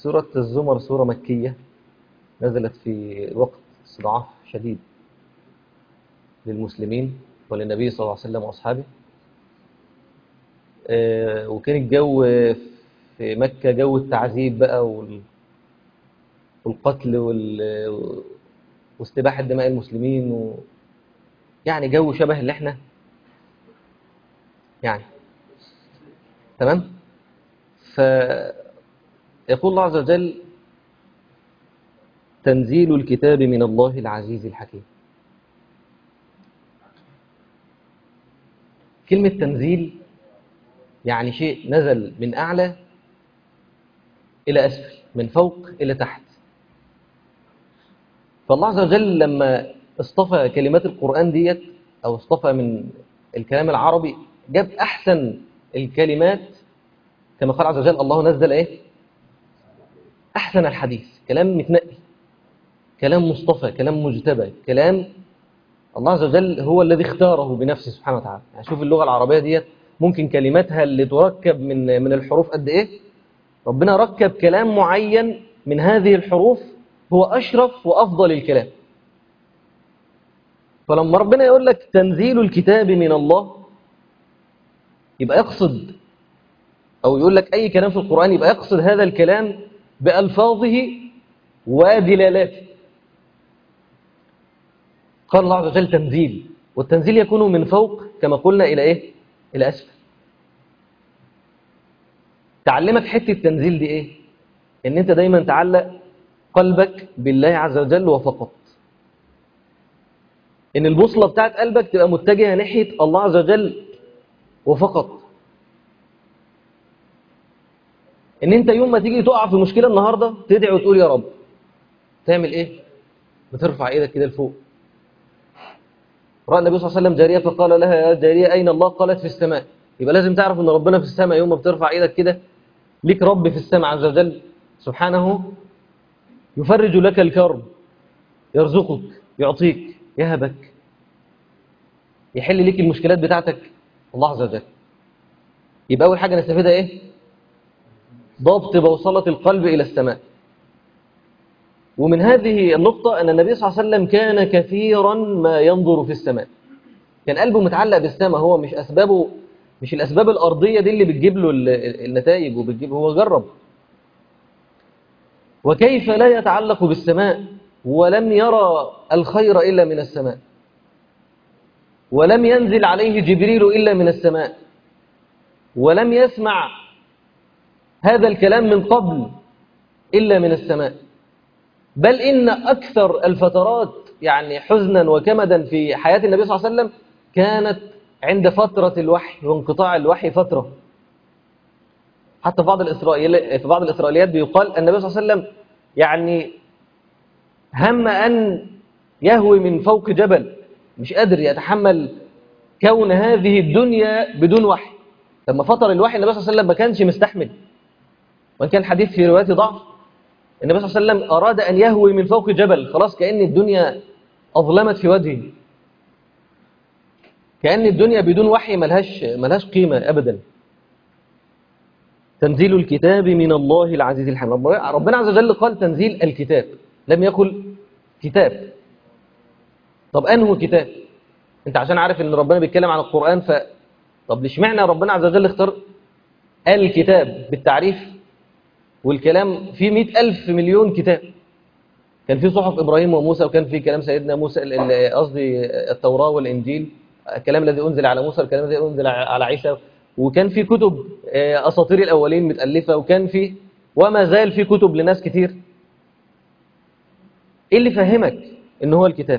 سورة الزمر سورة مكية نزلت في وقت استضعاف شديد للمسلمين وللنبي صلى الله عليه وسلم وأصحابه آه، وكان الجو في مكة جو التعذيب بقى وال- والقتل وال- واستباحة دماء المسلمين و... يعني جو شبه اللي احنا يعني تمام فيقول الله عز وجل تنزيل الكتاب من الله العزيز الحكيم كلمة تنزيل يعني شيء نزل من أعلى إلى أسفل من فوق إلى تحت فالله عز وجل لما اصطفى كلمات القرآن ديت أو اصطفى من الكلام العربي جاب أحسن الكلمات كما قال عز وجل الله نزل إيه أحسن الحديث كلام متنقي كلام مصطفى كلام مجتبى كلام الله عز وجل هو الذي اختاره بنفسه سبحانه وتعالى يعني شوف اللغة العربية ديت ممكن كلماتها اللي تركب من من الحروف قد ايه ربنا ركب كلام معين من هذه الحروف هو أشرف وأفضل الكلام فلما ربنا يقول لك تنزيل الكتاب من الله يبقى يقصد أو يقول لك أي كلام في القرآن يبقى يقصد هذا الكلام بألفاظه ودلالاته قال الله عز وجل تنزيل والتنزيل يكون من فوق كما قلنا إلى إيه؟ إلى أسفل تعلمك حتة التنزيل دي إيه؟ إن أنت دايما تعلق قلبك بالله عز وجل وفقط إن البوصلة بتاعت قلبك تبقى متجهة ناحية الله عز وجل وفقط إن أنت يوم ما تيجي تقع في مشكلة النهاردة تدعي وتقول يا رب تعمل إيه؟ بترفع إيدك كده لفوق رأى النبي صلى الله عليه وسلم جارية فقال لها يا جارية أين الله قالت في السماء يبقى لازم تعرف أن ربنا في السماء يوم ما بترفع إيدك كده ليك رب في السماء عز وجل سبحانه يفرج لك الكرب يرزقك يعطيك يهبك يحل لك المشكلات بتاعتك الله عز وجل يبقى أول حاجة نستفيدها إيه ضبط بوصلة القلب إلى السماء ومن هذه النقطة أن النبي صلى الله عليه وسلم كان كثيرا ما ينظر في السماء كان قلبه متعلق بالسماء هو مش أسبابه مش الأسباب الأرضية دي اللي بتجيب له النتائج وبتجيب هو جرب وكيف لا يتعلق بالسماء ولم يرى الخير إلا من السماء ولم ينزل عليه جبريل إلا من السماء ولم يسمع هذا الكلام من قبل إلا من السماء بل إن أكثر الفترات يعني حزنا وكمدا في حياة النبي صلى الله عليه وسلم كانت عند فترة الوحي وانقطاع الوحي فترة حتى في بعض الإسرائيليات في بعض الإسرائيليات بيقال النبي صلى الله عليه وسلم يعني هم أن يهوي من فوق جبل مش قادر يتحمل كون هذه الدنيا بدون وحي لما فطر الوحي النبي صلى الله عليه وسلم ما كانش مستحمل وان كان الحديث في رواية ضعف النبي صلى الله عليه وسلم أراد أن يهوي من فوق جبل خلاص كأن الدنيا أظلمت في وجهه كأن الدنيا بدون وحي ملهاش, ملهاش قيمة أبدا تنزيل الكتاب من الله العزيز الحميد ربنا عز وجل قال تنزيل الكتاب لم يقل كتاب طب أنه كتاب انت عشان عارف ان ربنا بيتكلم عن القرآن ف طب ليش معنى ربنا عز وجل اختار الكتاب بالتعريف والكلام في مئة ألف مليون كتاب كان في صحف إبراهيم وموسى وكان في كلام سيدنا موسى قصدي التوراة والإنجيل الكلام الذي أنزل على موسى الكلام الذي أنزل على عيسى وكان في كتب أساطير الأولين متألفة وكان في وما زال في كتب لناس كتير إيه اللي فهمك إن هو الكتاب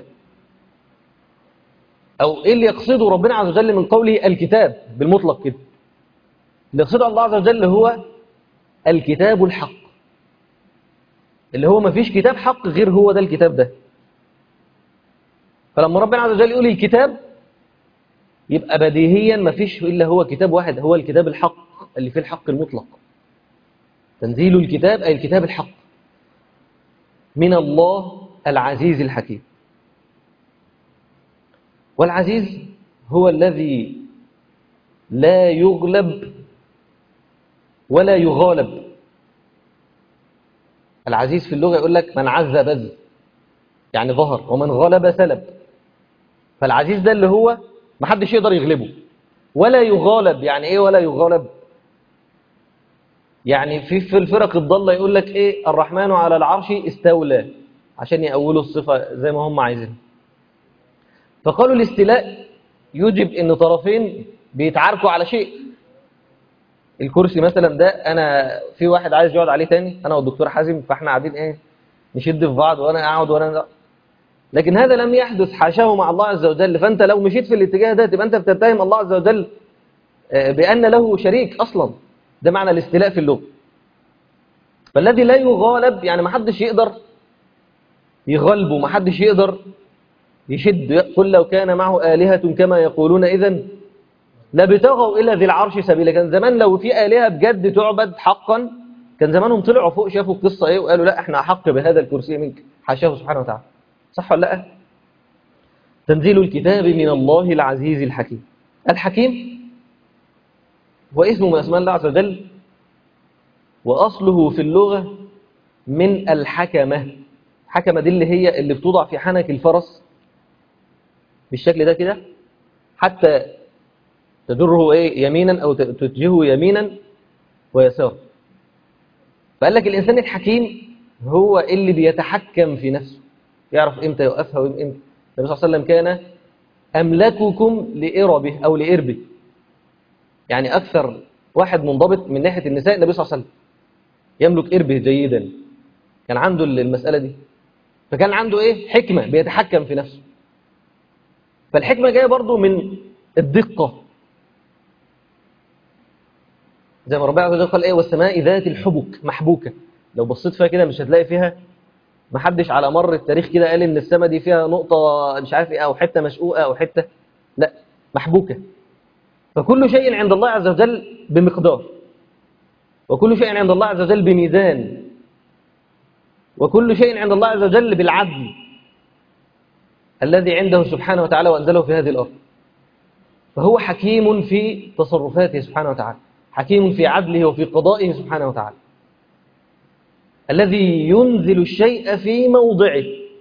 أو إيه اللي يقصده ربنا عز وجل من قوله الكتاب بالمطلق كده اللي يقصده الله عز وجل هو الكتاب الحق اللي هو ما فيش كتاب حق غير هو ده الكتاب ده فلما ربنا عز وجل يقول الكتاب يبقى بديهيا ما فيش إلا هو كتاب واحد هو الكتاب الحق اللي فيه الحق المطلق تنزيل الكتاب أي الكتاب الحق من الله العزيز الحكيم والعزيز هو الذي لا يغلب ولا يغالب العزيز في اللغة يقول لك من عز بذ يعني ظهر ومن غلب سلب فالعزيز ده اللي هو محدش يقدر يغلبه ولا يغالب يعني ايه ولا يغالب يعني في في الفرق الضالة يقول لك ايه الرحمن على العرش استولى عشان يأولوا الصفة زي ما هم عايزين فقالوا الاستيلاء يوجب ان طرفين بيتعاركوا على شيء الكرسي مثلا ده انا في واحد عايز يقعد عليه تاني انا والدكتور حازم فاحنا قاعدين ايه نشد في بعض وانا اقعد وانا لكن هذا لم يحدث حاشاه مع الله عز وجل فانت لو مشيت في الاتجاه ده تبقى انت بتتهم الله عز وجل آه، بان له شريك اصلا ده معنى الاستيلاء في اللغه فالذي لا يغالب يعني ما حدش يقدر يغلبه ما حدش يقدر يشد قل لو كان معه آلهة كما يقولون إذا لابتغوا إلى ذي العرش سبيلا كان زمان لو في آلهة بجد تعبد حقا كان زمانهم طلعوا فوق شافوا القصة إيه وقالوا لا إحنا أحق بهذا الكرسي منك حاشاه سبحانه وتعالى صح ولا لا تنزيل الكتاب من الله العزيز الحكيم الحكيم هو اسم من أسماء الله عز وجل وأصله في اللغة من الحكمة حكمة دي اللي هي اللي بتوضع في حنك الفرس بالشكل ده كده حتى تجره ايه يمينا او تتجهه يمينا ويسار فقال لك الانسان الحكيم هو اللي بيتحكم في نفسه يعرف امتى يوقفها وامتى النبي صلى الله عليه وسلم كان املككم لاربه او لاربه يعني اكثر واحد منضبط من ناحيه النساء النبي صلى الله عليه وسلم يملك اربه جيدا كان عنده المساله دي فكان عنده ايه حكمه بيتحكم في نفسه فالحكمه جايه برضو من الدقه زي ما ربنا عز وجل قال ايه والسماء ذات الحبك محبوكه لو بصيت فيها كده مش هتلاقي فيها محدش على مر التاريخ كده قال ان السماء دي فيها نقطه مش عارف ايه او حته مشقوقه او حته لا محبوكه فكل شيء عند الله عز وجل بمقدار وكل شيء عند الله عز وجل بميزان وكل شيء عند الله عز وجل بالعدل الذي عنده سبحانه وتعالى وأنزله في هذه الأرض فهو حكيم في تصرفاته سبحانه وتعالى حكيم في عدله وفي قضائه سبحانه وتعالى الذي ينزل الشيء في موضعه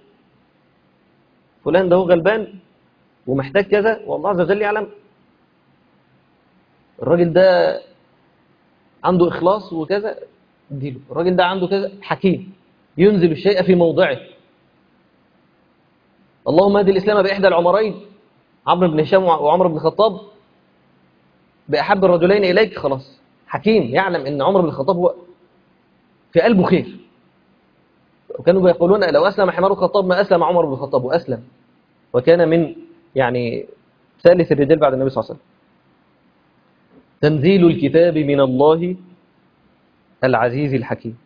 فلان ده هو غلبان ومحتاج كذا والله عز وجل يعلم الراجل ده عنده إخلاص وكذا اديله الراجل ده عنده كذا حكيم ينزل الشيء في موضعه اللهم هدي الإسلام بإحدى العمرين عمرو بن هشام وعمر بن الخطاب بأحب الرجلين إليك خلاص حكيم يعلم أن عمر بن الخطاب هو في قلبه خير وكانوا يقولون لو أسلم حمار الخطاب ما أسلم عمر بن الخطاب وأسلم وكان من يعني ثالث الرجال بعد النبي صلى الله عليه وسلم تنزيل الكتاب من الله العزيز الحكيم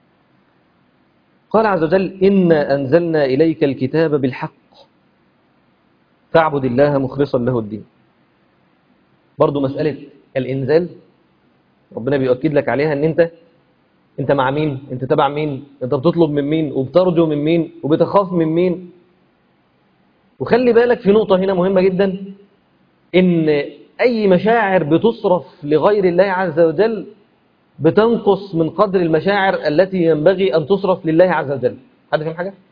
قال عز وجل إنا أنزلنا إليك الكتاب بالحق فاعبد الله مخلصا له الدين برضو مسألة الإنزال ربنا بيؤكد لك عليها أن أنت أنت مع مين أنت تبع مين أنت بتطلب من مين وبترجو من مين وبتخاف من مين وخلي بالك في نقطة هنا مهمة جدا إن أي مشاعر بتصرف لغير الله عز وجل بتنقص من قدر المشاعر التي ينبغي أن تصرف لله عز وجل حد فهم حاجة؟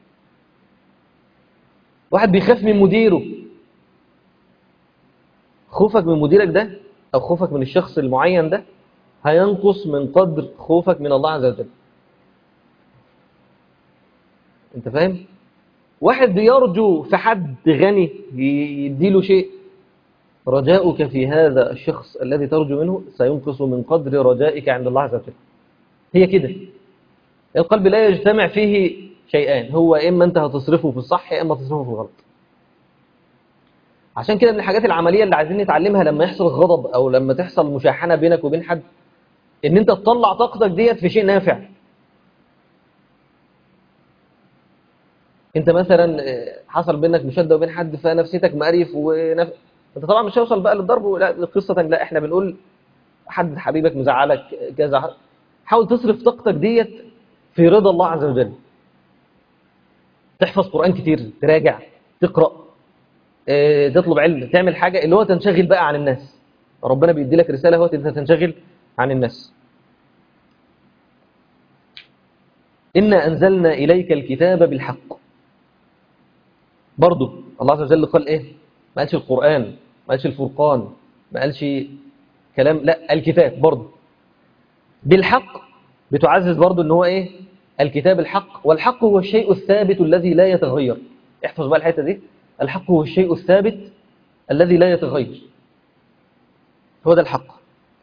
واحد بيخاف من مديره خوفك من مديرك ده أو خوفك من الشخص المعين ده هينقص من قدر خوفك من الله عز وجل انت فاهم؟ واحد يرجو في حد غني يديله شيء رجاؤك في هذا الشخص الذي ترجو منه سينقص من قدر رجائك عند الله عز وجل هي كده القلب لا يجتمع فيه شيئان هو إما أنت هتصرفه في الصح يا إما تصرفه في الغلط عشان كده من الحاجات العملية اللي عايزين نتعلمها لما يحصل غضب أو لما تحصل مشاحنة بينك وبين حد إن أنت تطلع طاقتك ديت في شيء نافع أنت مثلا حصل بينك مشادة وبين حد فنفسيتك مقريف ونف... انت طبعا مش هيوصل بقى للضرب لا قصة لا احنا بنقول حد حبيبك مزعلك كذا حاول تصرف طاقتك ديت في رضا الله عز وجل تحفظ قرآن كتير تراجع تقرأ اه تطلب علم تعمل حاجة اللي هو تنشغل بقى عن الناس ربنا بيدي لك رسالة هو انت تنشغل عن الناس إنا أنزلنا إليك الكتاب بالحق برضه الله عز وجل قال إيه ما قالش القرآن ما قالش الفرقان ما قالش كلام لا الكتاب برضه بالحق بتعزز برضه ان هو ايه الكتاب الحق والحق هو الشيء الثابت الذي لا يتغير احفظ بقى الحته دي الحق هو الشيء الثابت الذي لا يتغير هو ده الحق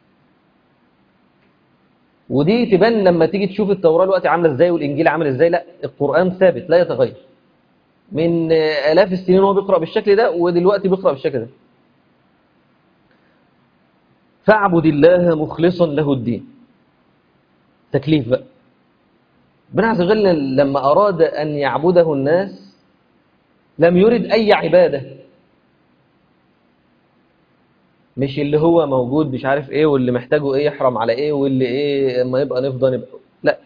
ودي تبان لما تيجي تشوف التوراة دلوقتي عامله ازاي والانجيل عامل ازاي لا القرآن ثابت لا يتغير من آلاف السنين هو بيقرأ بالشكل ده ودلوقتي بيقرأ بالشكل ده فاعبد الله مخلصا له الدين تكليف بقى ربنا عز وجل لما أراد أن يعبده الناس لم يرد أي عبادة مش اللي هو موجود مش عارف ايه واللي محتاجه ايه يحرم على ايه واللي ايه اما يبقى نفضى نبقى لا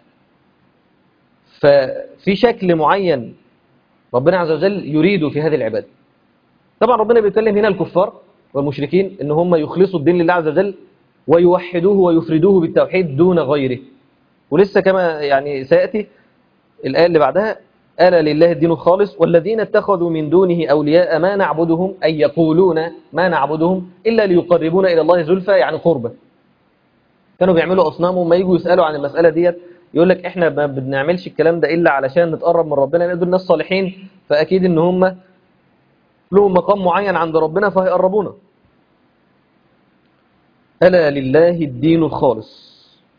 ففي شكل معين ربنا عز وجل يريد في هذه العبادة طبعا ربنا بيتكلم هنا الكفار والمشركين ان هم يخلصوا الدين لله عز وجل ويوحدوه ويفردوه بالتوحيد دون غيره ولسه كما يعني سيأتي الآية اللي بعدها ألا لله الدين الخالص والذين اتخذوا من دونه أولياء ما نعبدهم أي يقولون ما نعبدهم إلا ليقربونا إلى الله زلفى يعني قربة كانوا بيعملوا أصنام وما يجوا يسألوا عن المسألة ديت يقول لك إحنا ما بنعملش الكلام ده إلا علشان نتقرب من ربنا لأن دول ناس صالحين فأكيد إن هم لهم مقام معين عند ربنا فهيقربونا ألا لله الدين الخالص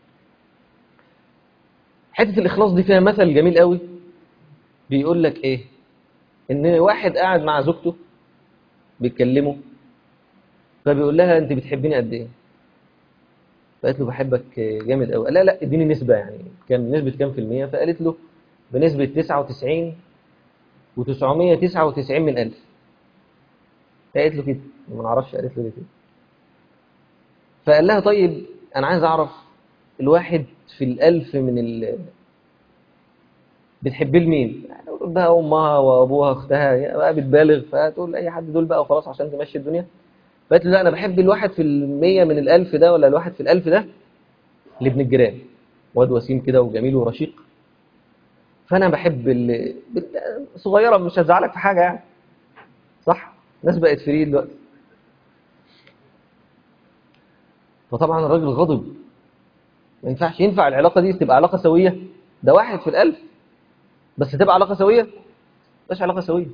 حتة الإخلاص دي فيها مثل جميل قوي بيقول لك إيه إن واحد قاعد مع زوجته بيتكلموا فبيقول لها أنت بتحبيني قد إيه فقالت له بحبك جامد قوي لا لا اديني نسبة يعني كان نسبة كام في المية فقالت له بنسبة 99 و999 من ألف قالت له كده ما نعرفش قالت له كده فقال لها طيب أنا عايز أعرف الواحد في الألف من ال بتحبيه لمين؟ يعني تقول بقى أمها وأبوها أختها بقى بتبالغ فتقول أي حد دول بقى وخلاص عشان تمشي الدنيا فقالت له لا أنا بحب الواحد في المية من الألف ده ولا الواحد في الألف ده لابن الجيران واد وسيم كده وجميل ورشيق فأنا بحب اللي صغيرة مش هتزعلك في حاجة يعني صح؟ الناس بقت فري دلوقتي فطبعا الراجل غضب ما ينفعش ينفع العلاقة دي تبقى علاقة سوية ده واحد في الألف بس تبقى علاقة سوية مش علاقة سوية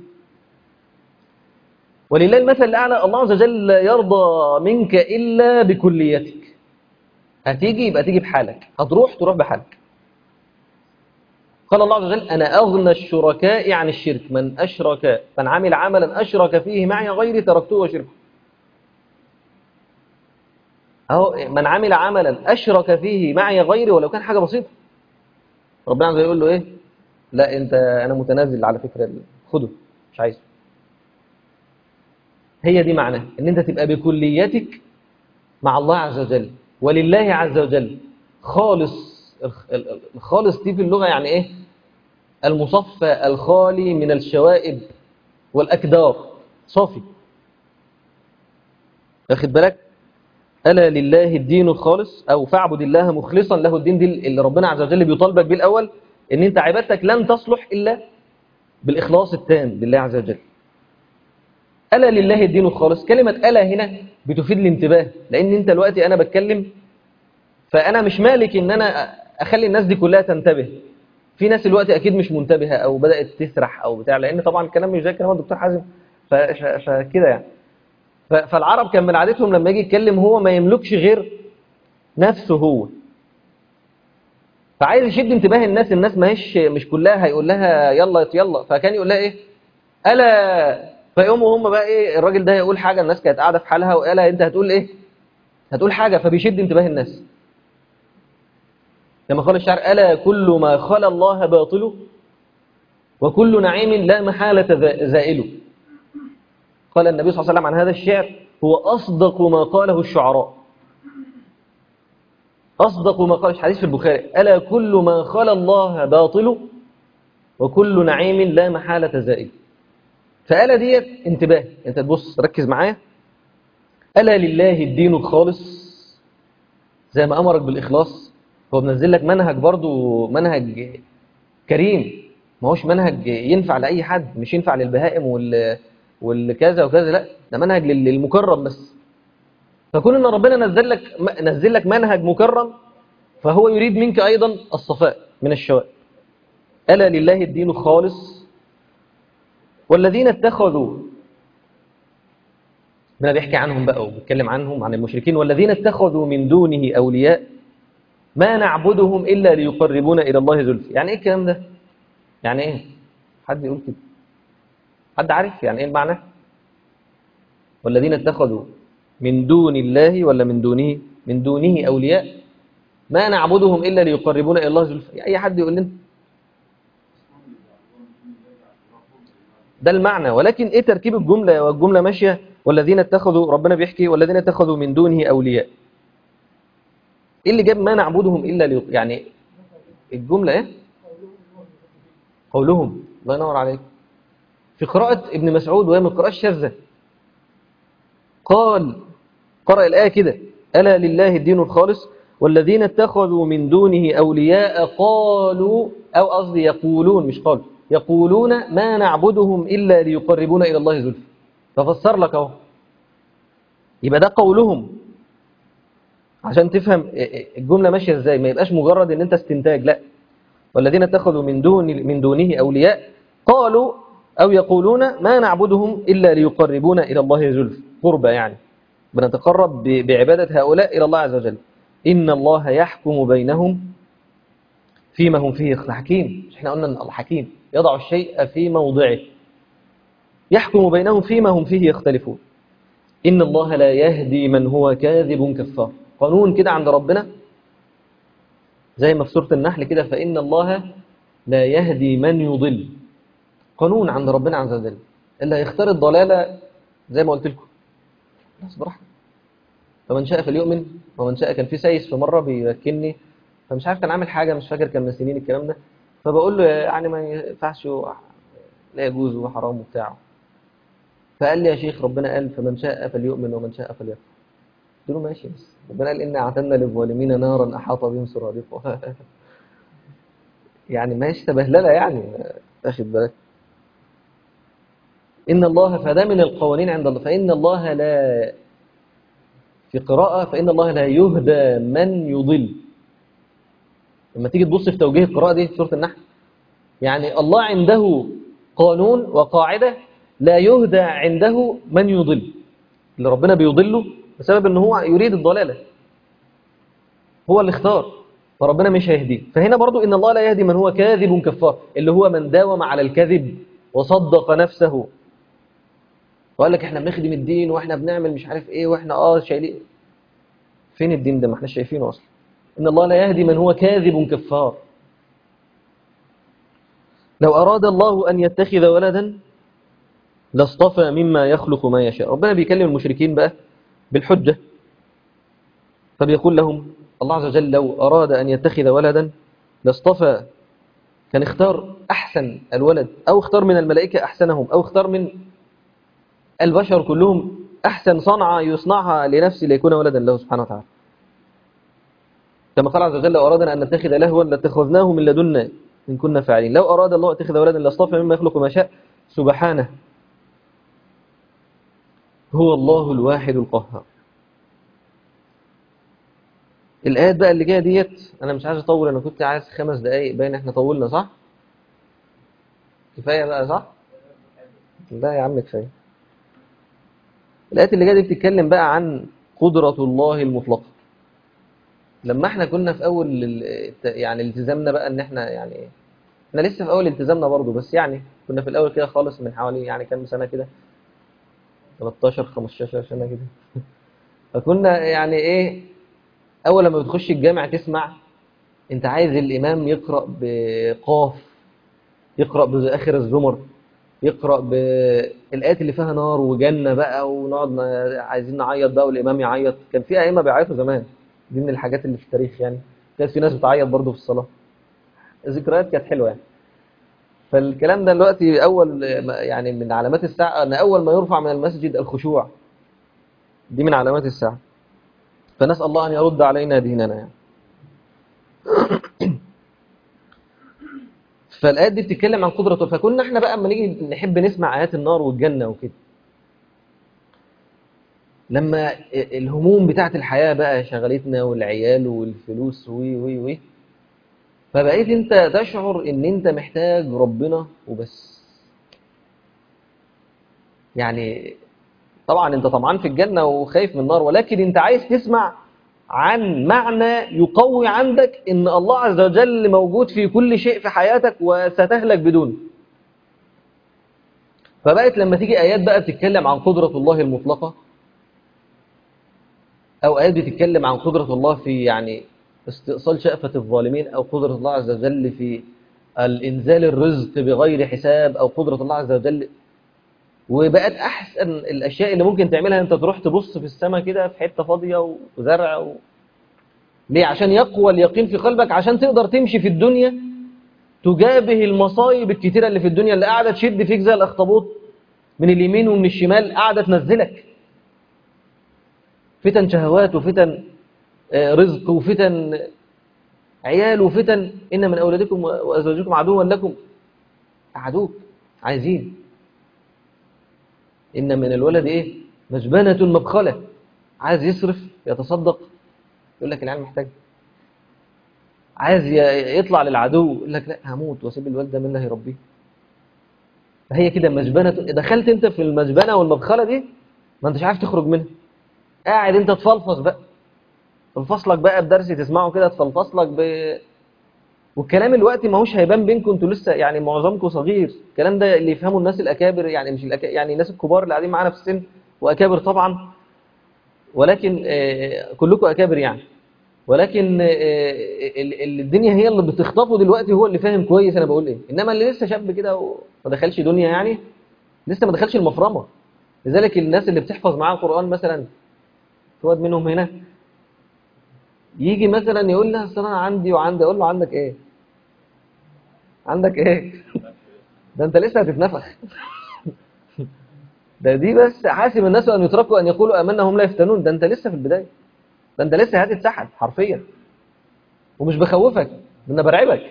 ولله المثل الأعلى الله عز وجل يرضى منك إلا بكليتك هتيجي يبقى تيجي بحالك هتروح تروح بحالك قال الله عز وجل أنا أغنى الشركاء عن الشرك من أشرك من عمل عملا أشرك فيه معي غيري تركته وشركه أهو من عمل عملا أشرك فيه معي غيري ولو كان حاجة بسيطة ربنا عز وجل يقول له إيه لا أنت أنا متنازل على فكرة خده مش عايزه هي دي معناه ان انت تبقى بكليتك مع الله عز وجل ولله عز وجل خالص الخالص دي في اللغة يعني ايه المصفى الخالي من الشوائب والأكدار صافي واخد بالك ألا لله الدين الخالص أو فاعبد الله مخلصا له الدين دي اللي ربنا عز وجل بيطالبك بيه الأول ان انت عبادتك لن تصلح إلا بالإخلاص التام لله عز وجل ألا لله الدين الخالص كلمة ألا هنا بتفيد الانتباه لأن أنت دلوقتي أنا بتكلم فأنا مش مالك إن أنا أخلي الناس دي كلها تنتبه في ناس دلوقتي أكيد مش منتبهة أو بدأت تسرح أو بتاع لأن طبعا الكلام مش زي كلام الدكتور حازم فكده يعني فالعرب كان من عادتهم لما يجي يتكلم هو ما يملكش غير نفسه هو فعايز يشد انتباه الناس الناس ما هيش مش كلها هيقول لها يلا يلا فكان يقول لها ايه ألا فيقوموا هم بقى ايه الراجل ده يقول حاجة الناس كانت قاعدة في حالها وقالها انت هتقول ايه هتقول حاجة فبيشد انتباه الناس كما قال الشعر ألا كل ما خلى الله باطله وكل نعيم لا محالة زائله قال النبي صلى الله عليه وسلم عن هذا الشعر هو أصدق ما قاله الشعراء أصدق ما قال حديث في البخاري ألا كل ما خلى الله باطله وكل نعيم لا محالة زائله فألا ديت انتباه انت تبص ركز معايا ألا لله الدين الخالص زي ما أمرك بالإخلاص هو بنزل لك منهج برضو منهج كريم ما هوش منهج ينفع لأي حد مش ينفع للبهائم وال والكذا وكذا لا ده منهج لل- للمكرم بس فكون ان ربنا نزل لك نزل لك منهج مكرم فهو يريد منك ايضا الصفاء من الشوائب الا لله الدين الخالص والذين اتخذوا ربنا بيحكي عنهم بقى وبيتكلم عنهم عن المشركين والذين اتخذوا من دونه اولياء ما نعبدهم الا ليقربونا الى الله زلفى يعني ايه الكلام ده يعني ايه حد يقول كده حد عارف يعني ايه المعنى والذين اتخذوا من دون الله ولا من دونه من دونه اولياء ما نعبدهم الا ليقربونا الى الله زلفى اي حد يقول لنا ده المعنى ولكن ايه تركيب الجمله والجمله ماشيه والذين اتخذوا ربنا بيحكي والذين اتخذوا من دونه اولياء ايه اللي جاب ما نعبدهم الا لي يعني الجمله ايه قولهم الله ينور عليك في قراءة ابن مسعود وهي من القراءة الشاذة قال قرأ الآية كده ألا لله الدين الخالص والذين اتخذوا من دونه أولياء قالوا أو قصدي يقولون مش قالوا يقولون ما نعبدهم إلا ليقربونا إلى الله زلفى ففسر لك أهو يبقى ده قولهم عشان تفهم الجملة ماشية ازاي ما يبقاش مجرد ان انت استنتاج لا والذين اتخذوا من دون من دونه أولياء قالوا أو يقولون ما نعبدهم إلا ليقربونا إلى الله زلف قربة يعني بنتقرب ب- بعبادة هؤلاء إلى الله عز وجل إن الله يحكم بينهم فيما هم فيه يخ- حكيم مش احنا قلنا ان الله حكيم يضع الشيء في موضعه يحكم بينهم فيما هم فيه يختلفون إن الله لا يهدي من هو كاذب كفار قانون كده عند ربنا زي ما في سورة النحل كده فإن الله لا يهدي من يضل قانون عند ربنا عز وجل اللي هيختار الضلالة زي ما قلت لكم خلاص براحتك فمن شاء فليؤمن ومن شاء كان في سايس في مرة بيركني فمش عارف كان عامل حاجة مش فاكر كان من سنين الكلام ده فبقول له يعني ما ينفعش و- لا يجوز وحرام وبتاع فقال لي يا شيخ ربنا قال فمن شاء فليؤمن ومن شاء فليكفر قلت له ماشي بس ربنا قال إنا أعتدنا للظالمين نارا أحاط بهم سرادقها يعني ماشي تبهللة يعني واخد بالك إن الله فده من القوانين عند الله فإن الله لا في قراءة فإن الله لا يهدى من يضل لما تيجي تبص في توجيه القراءة دي في سورة النحل يعني الله عنده قانون وقاعدة لا يهدى عنده من يضل اللي ربنا بيضله بسبب ان هو يريد الضلالة هو اللي اختار فربنا مش هيهديه فهنا برضو ان الله لا يهدي من هو كاذب كفار اللي هو من داوم على الكذب وصدق نفسه وقال لك احنا بنخدم الدين واحنا بنعمل مش عارف ايه واحنا اه شايلين فين الدين ده ما احنا شايفينه اصلا ان الله لا يهدي من هو كاذب كفار لو اراد الله ان يتخذ ولدا لاصطفى مما يخلق ما يشاء ربنا بيكلم المشركين بقى بالحجة فبيقول لهم الله عز وجل لو أراد أن يتخذ ولدا لاصطفى كان اختار أحسن الولد أو اختار من الملائكة أحسنهم أو اختار من البشر كلهم أحسن صنعة يصنعها لنفسه ليكون ولدا له سبحانه وتعالى كما قال عز وجل لو أرادنا أن نتخذ لهوا لاتخذناه من لدنا إن كنا فاعلين لو أراد الله أن يتخذ ولدا لاصطفى مما يخلق ما شاء سبحانه هو الله الواحد القهار الآيات بقى اللي جاية ديت أنا مش عايز أطول أنا كنت عايز خمس دقايق باين إحنا طولنا صح؟ كفاية بقى صح؟ لا يا عم كفاية الآيات اللي جاية دي بتتكلم بقى عن قدرة الله المطلقة لما احنا كنا في أول ال- يعني التزامنا بقى إن احنا يعني احنا لسه في أول التزامنا برضو بس يعني كنا في الأول كده خالص من حوالي يعني كام سنة كده 13 15 سنة كده فكنا يعني ايه اول لما بتخش الجامع تسمع انت عايز الامام يقرأ بقاف يقرأ بآخر الزمر يقرأ بالآيات اللي فيها نار وجنة بقى ونقعد ن- عايزين نعيط بقى والإمام يعيط كان في أئمة بيعيطوا زمان دي من الحاجات اللي في التاريخ يعني كانت في ناس بتعيط برضه في الصلاة الذكريات كانت حلوة يعني فالكلام ده دلوقتي أول يعني من علامات الساعة أن أول ما يرفع من المسجد الخشوع دي من علامات الساعة فنسأل الله أن يرد علينا ديننا يعني فالآيات دي بتتكلم عن قدرة فكنا احنا بقى اما نيجي نحب نسمع آيات النار والجنة وكده لما الهموم بتاعت الحياة بقى شغلتنا والعيال والفلوس وي وي وي فبقيت انت تشعر ان انت محتاج ربنا وبس يعني طبعا انت طمعان في الجنة وخايف من النار ولكن انت عايز تسمع عن معنى يقوي عندك ان الله عز وجل موجود في كل شيء في حياتك وستهلك بدونه فبقت لما تيجي آيات بقى بتتكلم عن قدرة الله المطلقة أو آيات بتتكلم عن قدرة الله في يعني استئصال شأفة الظالمين أو قدرة الله عز وجل في الإنزال الرزق بغير حساب أو قدرة الله عز وجل وبقت أحسن الأشياء اللي ممكن تعملها أنت تروح تبص في السماء كده في حتة فاضية وزرع و... ليه عشان يقوى اليقين في قلبك عشان تقدر تمشي في الدنيا تجابه المصايب الكتيرة اللي في الدنيا اللي قاعدة تشد فيك زي الأخطبوط من اليمين ومن الشمال قاعدة تنزلك فتن شهوات وفتن رزق وفتن عيال وفتن إن من أولادكم وأزواجكم عدوا لكم عدوك عايزين إن من الولد إيه مجبنة مبخلة عايز يصرف يتصدق يقول لك العيال محتاج عايز يطلع للعدو يقول لك لا هموت واسيب الولد ده من الله يربيه فهي كده مجبنة دخلت انت في المجبنة والمبخلة دي ما انتش عارف تخرج منها قاعد انت تفلفص بقى تفلفص لك بقى بدرس تسمعه كده تفلفص لك ب... والكلام الوقت ما هوش هيبان بينكم انتوا لسه يعني معظمكم صغير الكلام ده اللي يفهمه الناس الاكابر يعني مش الأك... يعني الناس الكبار اللي قاعدين معانا في السن واكابر طبعا ولكن آه كلكم اكابر يعني ولكن الدنيا هي اللي بتخطفه دلوقتي هو اللي فاهم كويس انا بقول ايه انما اللي لسه شاب كده وما دخلش دنيا يعني لسه ما دخلش المفرمه لذلك الناس اللي بتحفظ معاها القران مثلا في واد منهم هنا يجي مثلا يقول لي اصل انا عندي وعندي اقول له عندك ايه عندك ايه ده انت لسه هتتنفخ ده دي بس حاسب الناس ان يتركوا ان يقولوا امنا هم لا يفتنون ده انت لسه في البدايه ده انت لسه هتتسحب حرفيا ومش بخوفك ده انا برعبك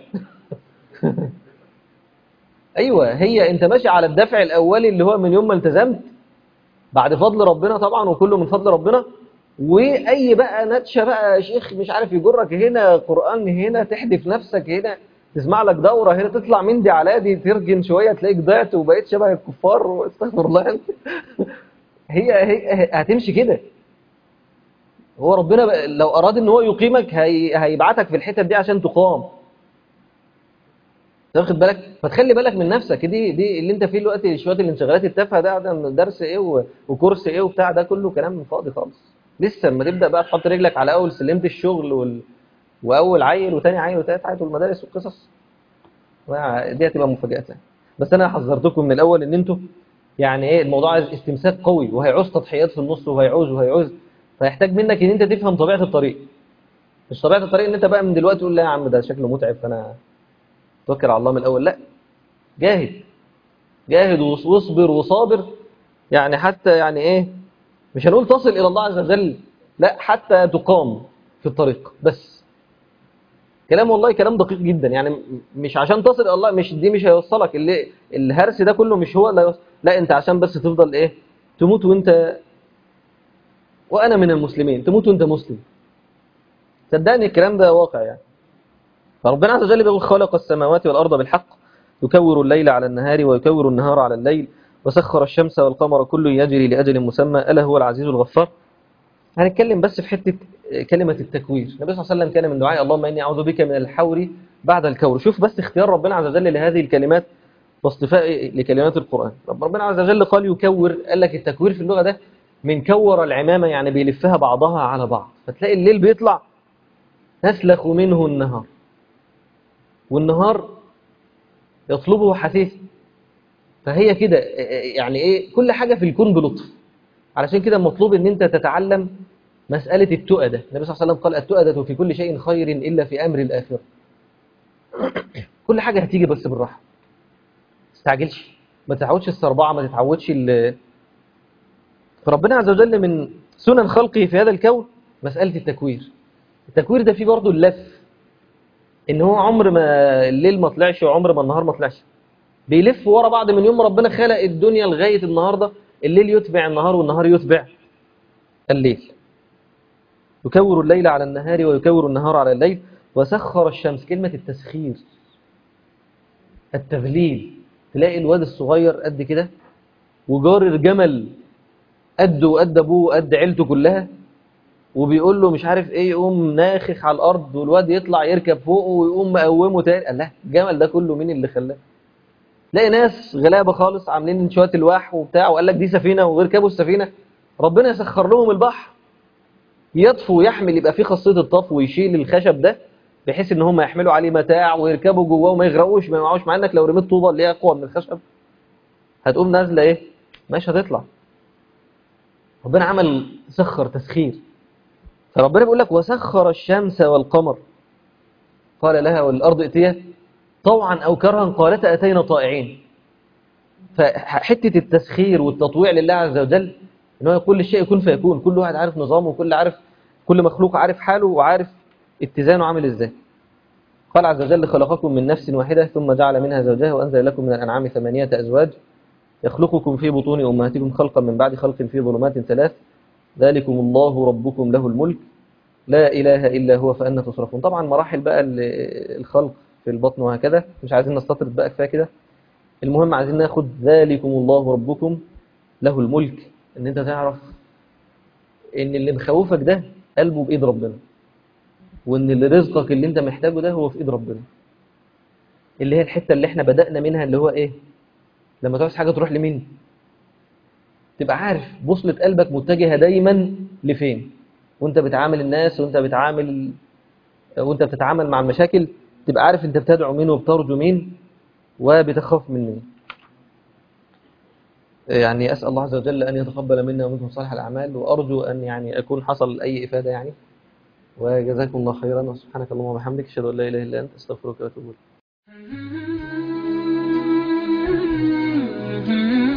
ايوه هي انت ماشي على الدفع الاولي اللي هو من يوم ما التزمت بعد فضل ربنا طبعا وكله من فضل ربنا واي بقى نتشه بقى يا شيخ مش عارف يجرك هنا قران هنا تحدف نفسك هنا تسمع لك دوره هنا تطلع من دي على دي ترجن شويه تلاقيك ضعت وبقيت شبه الكفار واستغفر الله هي هي هتمشي كده هو ربنا لو أراد ان هو يقيمك هي... هيبعتك في الحتت دي عشان تقام تاخد بالك فتخلي بالك من نفسك دي دي اللي انت فيه دلوقتي شويه الانشغالات التافهه ده ده درس ايه و... وكورس ايه وبتاع ده كله كلام فاضي خالص لسه لما تبدا بقى تحط رجلك على اول سلمه الشغل وال... واول عيل وتاني عيل وتالت عيل والمدارس والقصص دي هتبقى مفاجات يعني بس انا حذرتكم من الاول ان انتوا يعني ايه الموضوع عايز استمساك قوي وهيعوز تضحيات في النص وهيعوز وهيعوز فيحتاج منك ان انت تفهم طبيعه الطريق مش طبيعه الطريق ان انت بقى من دلوقتي تقول لا يا عم ده شكله متعب فانا توكل على الله من الاول لا جاهد جاهد واصبر وصابر يعني حتى يعني ايه مش هنقول تصل الى الله عز وجل لا حتى تقام في الطريق بس كلام والله كلام دقيق جدا يعني مش عشان تصل الى الله مش دي مش هيوصلك اللي الهرس ده كله مش هو اللي هيوصل لا انت عشان بس تفضل ايه تموت وانت وأنا من المسلمين تموت وأنت مسلم صدقني الكلام ده واقع يعني فربنا عز وجل بيقول خلق السماوات والأرض بالحق يكور الليل على النهار ويكور النهار على الليل وسخر الشمس والقمر كل يجري لأجل مسمى ألا هو العزيز الغفار هنتكلم بس في حتة كلمة التكوير النبي صلى الله عليه وسلم كان من دعاء اللهم إني أعوذ بك من الحور بعد الكور شوف بس اختيار ربنا عز وجل لهذه الكلمات واصطفاء لكلمات القرآن ربنا عز وجل قال يكور قال لك التكوير في اللغة ده من كور العمامة يعني بيلفها بعضها على بعض فتلاقي الليل بيطلع تسلخ منه النهار والنهار يطلبه حثيث فهي كده يعني ايه كل حاجة في الكون بلطف علشان كده مطلوب ان انت تتعلم مسألة التؤدة النبي صلى الله عليه وسلم قال التؤدة في كل شيء خير إلا في أمر الآخرة كل حاجة هتيجي بس بالراحة تستعجلش ما تتعودش السربعة ما تتعودش فربنا عز وجل من سنن خلقه في هذا الكون مسألة التكوير التكوير ده فيه برضه اللف ان هو عمر ما الليل ما طلعش وعمر ما النهار ما طلعش بيلف ورا بعض من يوم ما ربنا خلق الدنيا لغايه النهارده الليل يتبع النهار والنهار يتبع الليل يكور الليل على النهار ويكور النهار على الليل وسخر الشمس كلمة التسخير التذليل تلاقي الواد الصغير قد كده وجار جمل قده وقد ابوه وقد عيلته كلها وبيقول له مش عارف ايه يقوم ناخخ على الارض والواد يطلع يركب فوقه ويقوم مقومه تاني قال لا الجمل ده كله مين اللي خلاه تلاقي ناس غلابه خالص عاملين شويه الواح وبتاع وقال لك دي سفينه ويركبوا السفينه ربنا يسخر لهم البحر يطفو ويحمل يبقى فيه خاصيه الطفو ويشيل الخشب ده بحيث ان هم يحملوا عليه متاع ويركبوا جواه وما يغرقوش ما يقعوش مع انك لو رميت طوبه اللي هي اقوى من الخشب هتقوم نازله ايه مش هتطلع ربنا عمل سخر تسخير فربنا بيقول لك وسخر الشمس والقمر قال لها والارض ائتيا طوعا او كرها قالتا اتينا طائعين فحته التسخير والتطويع لله عز وجل ان هو كل شيء يكون فيكون كل واحد عارف نظامه وكل عارف كل مخلوق عارف حاله وعارف اتزانه عامل ازاي قال عز وجل خلقكم من نفس واحدة ثم جعل منها زوجها وأنزل لكم من الأنعام ثمانية أزواج يخلقكم في بطون أمهاتكم خلقا من بعد خلق في ظلمات ثلاث ذلكم الله ربكم له الملك لا إله إلا هو فأنا تصرفون طبعا مراحل بقى الخلق في البطن وهكذا مش عايزين نستطرد بقى كفايه كده المهم عايزين ناخد ذلكم الله ربكم له الملك ان انت تعرف ان اللي مخوفك ده قلبه بايد ربنا وان اللي رزقك اللي انت محتاجه ده هو في ايد ربنا اللي هي الحته اللي احنا بدأنا منها اللي هو ايه لما تعوز حاجه تروح لمين تبقى عارف بوصله قلبك متجهه دايما لفين وانت بتعامل الناس وانت بتعامل وانت بتتعامل مع المشاكل تبقى عارف انت بتدعو مين وبترجو مين وبتخاف من مين يعني أسأل الله عز وجل أن يتقبل منا ومنكم صالح الأعمال وأرجو أن يعني أكون حصل أي إفادة يعني وجزاكم الله خيرا وسبحانك اللهم وبحمدك أشهد أن لا إله إلا أنت أستغفرك وأتوب إليك